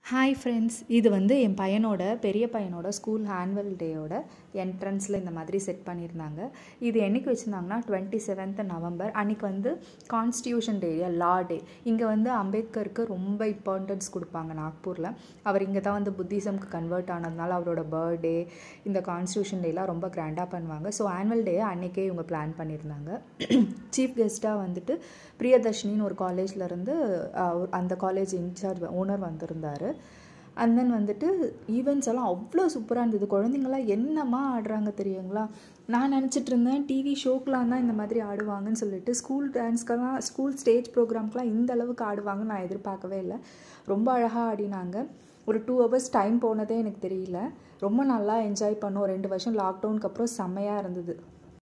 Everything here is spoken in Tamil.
ஹாய் ஃப்ரெண்ட்ஸ் இது வந்து என் பையனோட பெரிய பையனோட ஸ்கூல் ஆனுவல் டேயோட என்ட்ரன்ஸில் இந்த மாதிரி செட் பண்ணியிருந்தாங்க இது என்னைக்கு வச்சுருந்தாங்கன்னா டுவெண்ட்டி செவன்த் நவம்பர் அன்றைக்கி வந்து கான்ஸ்டியூஷன் டே லா டே இங்கே வந்து அம்பேத்கருக்கு ரொம்ப இம்பார்ட்டன்ஸ் கொடுப்பாங்க நாக்பூரில் அவர் இங்கே தான் வந்து புத்திசம்க்கு கன்வெர்ட் ஆனதுனால அவரோட பர்த்டே இந்த கான்ஸ்டியூஷன் டேலாம் ரொம்ப கிராண்டாக பண்ணுவாங்க ஸோ ஆனுவல் டே அன்றைக்கே இவங்க பிளான் பண்ணியிருந்தாங்க சீஃப் கெஸ்ட்டாக வந்துட்டு பிரியதர்ஷினின்னு ஒரு காலேஜ்லேருந்து அந்த காலேஜ் இன்சார்ஜ் ஓனர் வந்திருந்தார் அண்ட் தென் வந்துட்டு ஈவெண்ட்ஸ் எல்லாம் அவ்வளோ சூப்பராக இருந்தது குழந்தைங்களாம் என்னம்மா ஆடுறாங்க தெரியுங்களா நான் நினச்சிட்டு இருந்தேன் டிவி ஷோக்கெலாம் தான் இந்த மாதிரி ஆடுவாங்கன்னு சொல்லிட்டு ஸ்கூல் டான்ஸ்க்கெல்லாம் ஸ்கூல் ஸ்டேஜ் ப்ரோக்ராம்க்கெலாம் இந்த அளவுக்கு ஆடுவாங்கன்னு நான் எதிர்பார்க்கவே இல்லை ரொம்ப அழகாக ஆடினாங்க ஒரு டூ ஹவர்ஸ் டைம் போனதே எனக்கு தெரியல ரொம்ப நல்லா என்ஜாய் பண்ணோம் ரெண்டு வருஷம் லாக்டவுனுக்கு அப்புறம் செம்மையாக இருந்தது